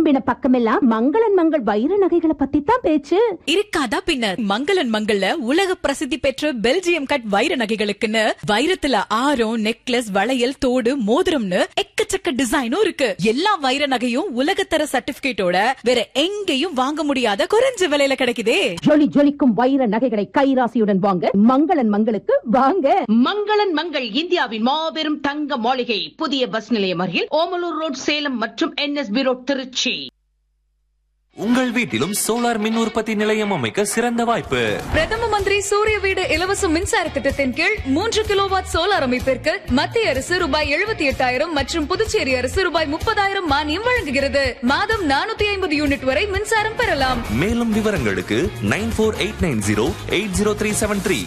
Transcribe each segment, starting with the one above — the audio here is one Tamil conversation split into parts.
திரும்பின பக்கமெல்லாம் மங்களன் மங்கள் வைர நகைகளை பத்தி தான் பேச்சு இருக்காதா பின்ன மங்களன் மங்கள்ல உலக பிரசித்தி பெற்ற பெல்ஜியம் கட் வைர நகைகளுக்குன்னு வைரத்துல ஆரம் நெக்லஸ் வளையல் தோடு மோதிரம்னு எக்கச்சக்க டிசைனும் இருக்கு எல்லா வைர நகையும் உலகத்தர சர்டிபிகேட்டோட வேற எங்கேயும் வாங்க முடியாத குறைஞ்ச விலையில கிடைக்குதே ஜொலி ஜொலிக்கும் வைர நகைகளை கைராசியுடன் வாங்க மங்களன் மங்களுக்கு வாங்க மங்களன் மங்கள் இந்தியாவின் மாபெரும் தங்க மாளிகை புதிய பஸ் நிலையம் அருகில் ஓமலூர் ரோட் சேலம் மற்றும் என்எஸ்பி ரோட் திருச்சி உங்கள் வீட்டிலும் சோலார் மின் உற்பத்தி நிலையம் அமைக்க சிறந்த வாய்ப்பு பிரதம மந்திரி சூரிய வீடு இலவச மின்சார திட்டத்தின் கீழ் மூன்று கிலோவாட் சோலார் அமைப்பிற்கு மத்திய அரசு ரூபாய் எழுபத்தி எட்டாயிரம் மற்றும் புதுச்சேரி அரசு ரூபாய் முப்பதாயிரம் மானியம் வழங்குகிறது மாதம் நானூத்தி ஐம்பது யூனிட் வரை மின்சாரம் பெறலாம் மேலும் விவரங்களுக்கு nine four eight nine zero eight zero three seven three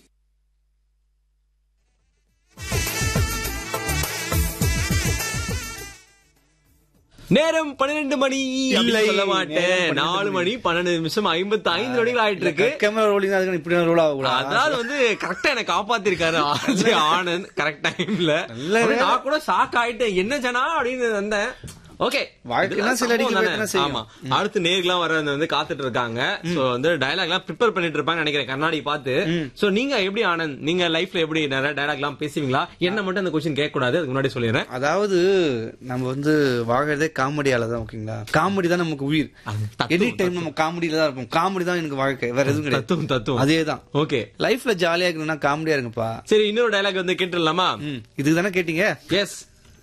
நேரம் பன்னிரெண்டு மணி அப்படி இல்லை, சொல்ல மாட்டேன் நேரம் நாலு 12 மணி பன்னெண்டு நிமிஷம் ஐம்பத்தி ஐந்து நொடிகள் ஆயிட்டு இருக்கு கேமரா ரோலிங் அதுக்கு இப்படி ரோல் ஆகக்கூடாது அதாவது வந்து கரெக்டா என்ன காப்பாத்திருக்காரு ஆர்ஜே ஆனந்த் கரெக்ட் டைம்ல நல்ல வேலை. நான் கூட ஷாக் ஆயிட்டேன் என்ன ஜனா அப்படின்னு வந்தேன் ஓகே வாழ்க்கைனா சில அடிக்கு வைக்கத்தானே செய்யும். ஆமா அடுத்து நேர்லாம் வர வந்து காத்துட்டு இருக்காங்க சோ வந்து டயலாக் எல்லாம் ப்ரிப்பேர் பண்ணிட்டு இருப்பாங்க நினைக்கிறேன் கண்ணாடி பார்த்து சோ நீங்க எப்படி ஆனந்த் நீங்க லைஃப்ல எப்படி நிறைய டயலாக் எல்லாம் பேசுவீங்களா என்ன மட்டும் அந்த கொஸ்டின் கேட்க கூடாது அதுக்கு முன்னாடி சொல்லிடுறேன் அதாவது நம்ம வந்து வாழ்றதே காமெடியால தான் ஓகேங்களா காமெடி தான் நமக்கு உயிர் அது தத்துவம், எனி டைம் நம்ம காமெடியில தான் இருப்போம் காமெடி தான் எனக்கு வாழ்க்கை வேற எதுவும் கிடையாது தத்துவம் தத்துவம் அதே தான் ஓகே லைஃப்ல ஜாலியா இருக்கணும்னா காமெடியா இருங்கப்பா சரி இன்னொரு டயலாக் வந்து கேட்டுடலாமா ம், இதுக்கு தானே கேட்டீங்க எஸ்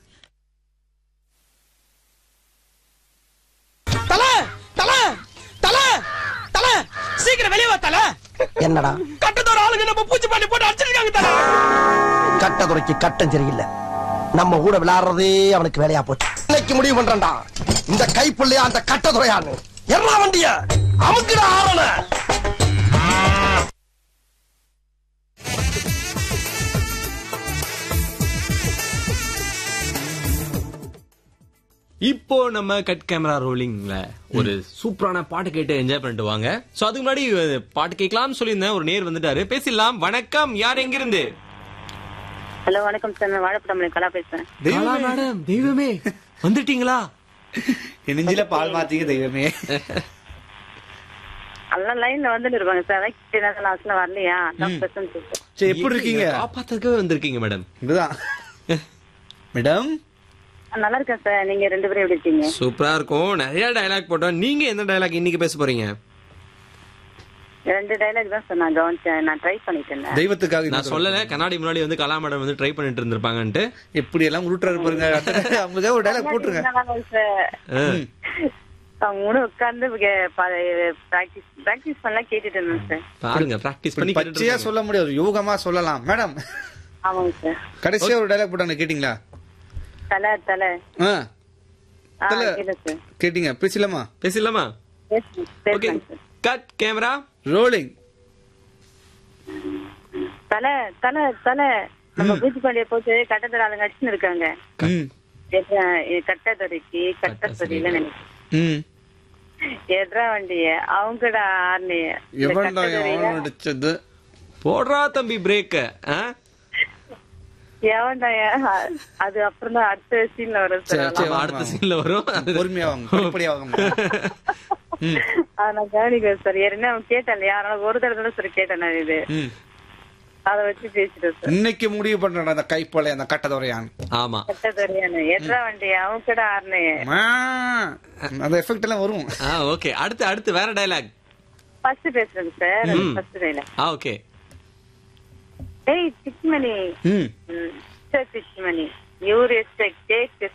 தல தல தல தல சீக்கிரம் வெளியே வா தல என்னடா கட்டத்தோட ஆளுங்க நம்ம பூச்சி பண்ணி போட்டு அடிச்சிருக்காங்க தல கட்டதுறைக்கு கட்டம் சரியில்லை நம்ம கூட விளையாடுறதே அவனுக்கு வேலையா போச்சு இன்னைக்கு முடிவு பண்றேன்டா இந்த கைப்புள்ளையா அந்த கட்டதுறையான்னு எல்லா வண்டிய அமுக்குடா ஆவண இப்போ நம்ம கட் கேமரா ரோலிங்ல ஒரு சூப்பரான பாட்டு கேட்டு என்ஜாய் பண்ணிட்டு வாங்க சோ அதுக்கு முன்னாடி அஹ், பாட்டு கேட்கலாம்னு சொல்லியிருந்தேன் ஒரு நேர் வந்துட்டாரு பேசிடலாம் வணக்கம் யார் எங்கிருந்து ஹலோ வணக்கம் சார் நான் வாழைப்படம் கலா பேசுறேன் கலா மேடம் தெய்வமே வந்துட்டீங்களா என் நெஞ்சில பால் மாத்தீங்க தெய்வமே எல்லாம் லைன்ல வந்துட்டு இருப்பாங்க சார் அதான் லாஸ்ட்ல வரலையா அதான் பிரச்சனை சார் சரி எப்படி இருக்கீங்க காப்பாத்துக்கவே வந்திருக்கீங்க மேடம் இதுதான் மேடம் நல்லா இருக்கேன் சார் நீங்க ரெண்டு பேரும் எப்படி இருக்கீங்க சூப்பரா இருக்கும் நிறைய டயலாக் போட்டோம் நீங்க எந்த டயலாக் இன்னைக்கு பேச போறீங்க ரெண்டு டைலாக் தான் சார் நான் கவனிச்சேன் நான் ட்ரை பண்ணிட்டு இருந்தேன் தெய்வத்துக்காக நான் சொல்லல கண்ணாடி முன்னாடி வந்து கலா மேடம் வந்து ட்ரை பண்ணிட்டு இருந்திருப்பாங்கன்ட்டு எப்படி எல்லாம் உருட்டுறாரு பாருங்க அவங்களுக்காக ஒரு டைலாக் போட்டுருங்க சார் மூணு உட்கார்ந்து பிராக்டிஸ் பிராக்டிஸ் பண்ணலாம் கேட்டுட்டு இருந்தேன் சார் பாருங்க பிராக்டிஸ் பண்ணி கேட்டுட்டு பச்சையா இருக்காங்க. சொல்ல முடியாது யோகமா சொல்லலாம் மேடம் ஆமாங்க சார் கடைசியா ஒரு டைலாக் போட்டாங்க கேட்டீங்களா தலை தலை ஆ ஆ தல. கேட்டேன் சார் கேட்டீங்க பேசலாமா பேசலாமா பேசுங்க ஓகே பேசுங்க சார் கட் கேமரா ரோலிங் தலை தலை தலை நம்ம பூச்சி பாண்டிய போட்டு கட்டத்தர ஆளுங்க அடிச்சுன்னு இருக்காங்க ம் கட்டத்துறைக்கு கட்டத்துறையில நினைக்கிறேன் ம் எட்ரா வண்டிய அவங்கடா ஆர்னிய எவன்டா எவன் அடிச்சது போடுறா தம்பி பிரேக்க எவன்டா அது அப்புறம் தான் அடுத்த சீன்ல வரும் சரி, சார் சரி. அடுத்த சீன்ல வரும் பொறுமையா வாங்க படிப்படியா வாங்க ம் அதை நான் கவனிக்கிறேன் சார் ஏற்கனவே அவன் கேட்டேன் இல்லையா அதனால ஒரு தடவை சார் கேட்டேன் நான் இது ம் அதை வச்சு பேசிட்டேன் சார் இன்னைக்கு முடிவு பண்றேன் அந்த கைப்பொலை அந்த கட்டதுறையான் ஆமா கட்டத்துறையான எட்ரா வண்டி அவங்கடா ஆர்னிய ஆ, அந்த எஃபெக்ட் எல்லாம் வரும் ஆ ஓகே அடுத்து அடுத்து வேற டயலாக் ஃபர்ஸ்ட் பேசுறேன் சார் ம். ஃபர்ஸ்ட் டைல ஆ ஓகே ஏய் சிக்மணி ம் சார் சிக்மணி யூ ரெஸ்பெக்ட் டேக்